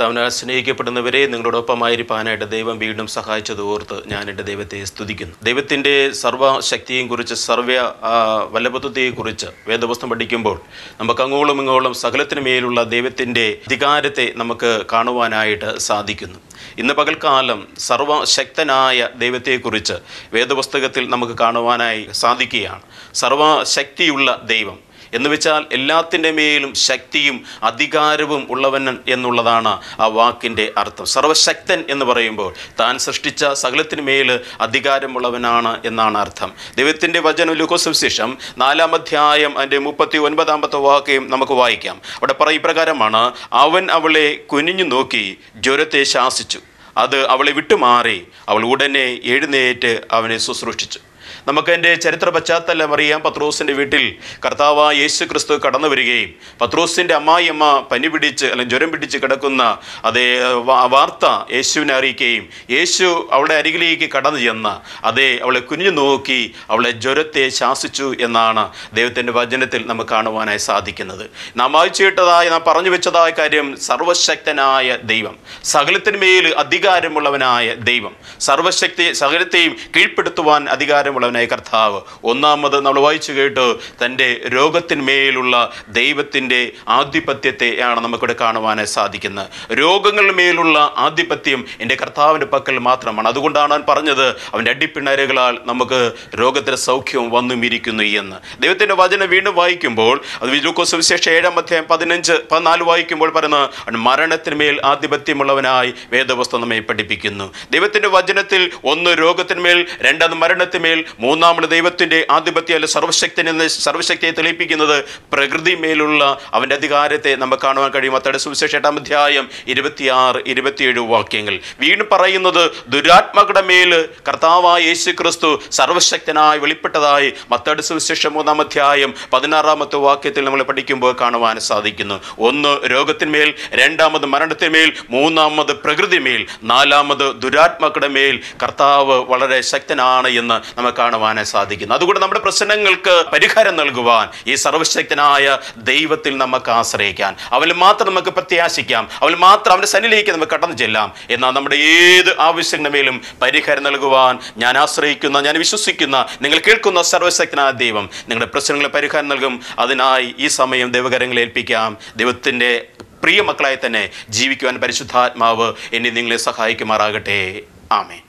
കർത്താവിനാൽ സ്നേഹിക്കപ്പെടുന്നവരെ നിങ്ങളോടൊപ്പമായിരിക്കാനായിട്ട് ദൈവം വീണ്ടും സഹായിച്ചത് ഓർത്ത് ഞാൻ എൻ്റെ ദൈവത്തെ സ്തുതിക്കുന്നു ദൈവത്തിൻ്റെ സർവ്വശക്തിയെയും കുറിച്ച് സർവ്വ ആ, വല്ലഭത്വത്തെക്കുറിച്ച് വേദപുസ്തകം പഠിക്കുമ്പോൾ നമുക്ക് അങ്ങോളം ഇങ്ങോളം സകലത്തിനു മേലുള്ള ദൈവത്തിൻ്റെ അധികാരത്തെ നമുക്ക് കാണുവാനായിട്ട് സാധിക്കുന്നു ഇന്ന് പകൽക്കാലം സർവശക്തനായ ദൈവത്തെക്കുറിച്ച് വേദപുസ്തകത്തിൽ നമുക്ക് കാണുവാനായി സാധിക്കുകയാണ് സർവശക്തിയുള്ള ദൈവം എന്ന് വെച്ചാൽ എല്ലാത്തിൻ്റെ മേലും ശക്തിയും അധികാരവും ഉള്ളവൻ എന്നുള്ളതാണ് ആ വാക്കിൻ്റെ അർത്ഥം സർവശക്തൻ എന്ന് പറയുമ്പോൾ താൻ സൃഷ്ടിച്ച സകലത്തിന് മേൽ അധികാരമുള്ളവനാണ് എന്നാണ് അർത്ഥം ദൈവത്തിൻ്റെ വചനം ലുക്കോസുവിശേഷം നാലാം അധ്യായം അതിൻ്റെ മുപ്പത്തി ഒൻപതാമത്തെ വാക്യം നമുക്ക് വായിക്കാം അവിടെ പറ ഇപ്രകാരമാണ് അവൻ അവളെ കുനിഞ്ഞു നോക്കി ജ്വരത്തെ ശാസിച്ചു അത് അവളെ വിട്ടുമാറി അവൾ ഉടനെ എഴുന്നേറ്റ് അവനെ ശുശ്രൂഷിച്ചു നമുക്ക് എൻ്റെ ചരിത്ര പശ്ചാത്തലം അറിയാം പത്രോസിൻ്റെ വീട്ടിൽ കർത്താവായ യേശു ക്രിസ്തു കടന്നു വരികയും പത്രോസിൻ്റെ അമ്മായിയമ്മ പനി പിടിച്ച് അല്ലെങ്കിൽ ജ്വരം പിടിച്ച് കിടക്കുന്ന അതേ വാ- വാർത്ത യേശുവിനെ അറിയിക്കുകയും യേശു അവളുടെ അരികിലേക്ക് കടന്നു ചെന്ന് അതേ അവളെ കുനിഞ്ഞു നോക്കി അവളെ ജ്വരത്തെ ശാസിച്ചു എന്നാണ് ദൈവത്തിൻ്റെ വചനത്തിൽ നമുക്ക് കാണുവാനായി സാധിക്കുന്നത് നാം വായിച്ചു കേട്ടതായ നാം പറഞ്ഞു വെച്ചതായ കാര്യം സർവശക്തനായ ദൈവം സകലത്തിന്മേൽ അധികാരമുള്ളവനായ ദൈവം സർവശക്തി സകലത്തെയും കീഴ്പ്പെടുത്തുവാൻ അധികാരമുള്ളവനായ കർത്താവ് ഒന്നാമത് നമ്മൾ വായിച്ചു കേട്ട് തൻ്റെ രോഗത്തിന്മേലുള്ള ദൈവത്തിൻ്റെ ആധിപത്യത്തെയാണ് നമുക്കിവിടെ കാണുവാനായി സാധിക്കുന്നത് രോഗങ്ങളുടെ മേലുള്ള ആധിപത്യം എൻ്റെ കർത്താവിൻ്റെ പക്കൽ മാത്രമാണ് അതുകൊണ്ടാണ് അവൻ പറഞ്ഞത് അവൻ്റെ അടിപ്പിണരുകളാൽ നമുക്ക് രോഗത്തിൻ്റെ സൗഖ്യവും വന്നുമിരിക്കുന്നു എന്ന് ദൈവത്തിൻ്റെ വചനം വീണ്ടും വായിക്കുമ്പോൾ അത് വിലൂക്കോസ് വിശേഷ ഏഴാം അധ്യായം പതിനഞ്ച് പതിനാല് വായിക്കുമ്പോൾ പറയുന്നത് അവൻ മരണത്തിന്മേൽ ആധിപത്യമുള്ളവനായി വേദവസ്തു നമ്മെ പഠിപ്പിക്കുന്നു ദൈവത്തിൻ്റെ വചനത്തിൽ ഒന്ന് രോഗത്തിന്മേൽ രണ്ടാമത് മരണത്തിന്മേൽ മൂന്നാമത് ദൈവത്തിൻ്റെ ആധിപത്യം അല്ല സർവശക്തൻ എന്ന സർവശക്തിയെ തെളിയിപ്പിക്കുന്നത് പ്രകൃതി മേലുള്ള അവൻ്റെ അധികാരത്തെ നമുക്ക് കാണുവാൻ കഴിയും അത്തയുടെ സുവിശേഷ എട്ടാം അധ്യായം ഇരുപത്തിയാറ് ഇരുപത്തിയേഴ് വാക്യങ്ങൾ വീണ്ടും പറയുന്നത് ദുരാത്മകളുടെ മേൽ കർത്താവായ യേശു ക്രിസ്തു സർവശക്തനായി വെളിപ്പെട്ടതായി മത്തയുടെ സുവിശേഷം മൂന്നാം അധ്യായം പതിനാറാമത്തെ വാക്യത്തിൽ നമ്മൾ പഠിക്കുമ്പോൾ കാണുവാൻ സാധിക്കുന്നു ഒന്ന് രോഗത്തിന്മേൽ രണ്ടാമത് മരണത്തിന്മേൽ മൂന്നാമത് പ്രകൃതിമേൽ നാലാമത് ദുരാത്മകളുടെ മേൽ കർത്താവ് വളരെ ശക്തനാണ് എന്ന് നമുക്ക് കാണുവാനായി സാധിക്കുന്നു അതുകൊണ്ട് നമ്മുടെ പ്രശ്നങ്ങൾക്ക് പരിഹാരം നൽകുവാൻ ഈ സർവശക്തനായ ദൈവത്തിൽ നമുക്ക് ആശ്രയിക്കാൻ അവന് മാത്രം നമുക്ക് പ്രത്യാശിക്കാം അവന് മാത്രം അവൻ്റെ സന്നിലേക്ക് നമുക്ക് കടന്നു ചെല്ലാം എന്നാൽ നമ്മുടെ ഏത് ആവശ്യങ്ങളുടെ മേലും പരിഹാരം നൽകുവാൻ ഞാൻ ആശ്രയിക്കുന്ന ഞാൻ വിശ്വസിക്കുന്ന നിങ്ങൾ കേൾക്കുന്ന സർവശക്തനായ ദൈവം നിങ്ങളുടെ പ്രശ്നങ്ങളെ പരിഹാരം നൽകും അതിനായി ഈ സമയം ദൈവകരങ്ങളെ ഏൽപ്പിക്കാം ദൈവത്തിൻ്റെ പ്രിയ മക്കളായി തന്നെ ജീവിക്കുവാൻ പരിശുദ്ധാത്മാവ് എന്നെ നിങ്ങളെ സഹായിക്കുമാറാകട്ടെ ആമേൻ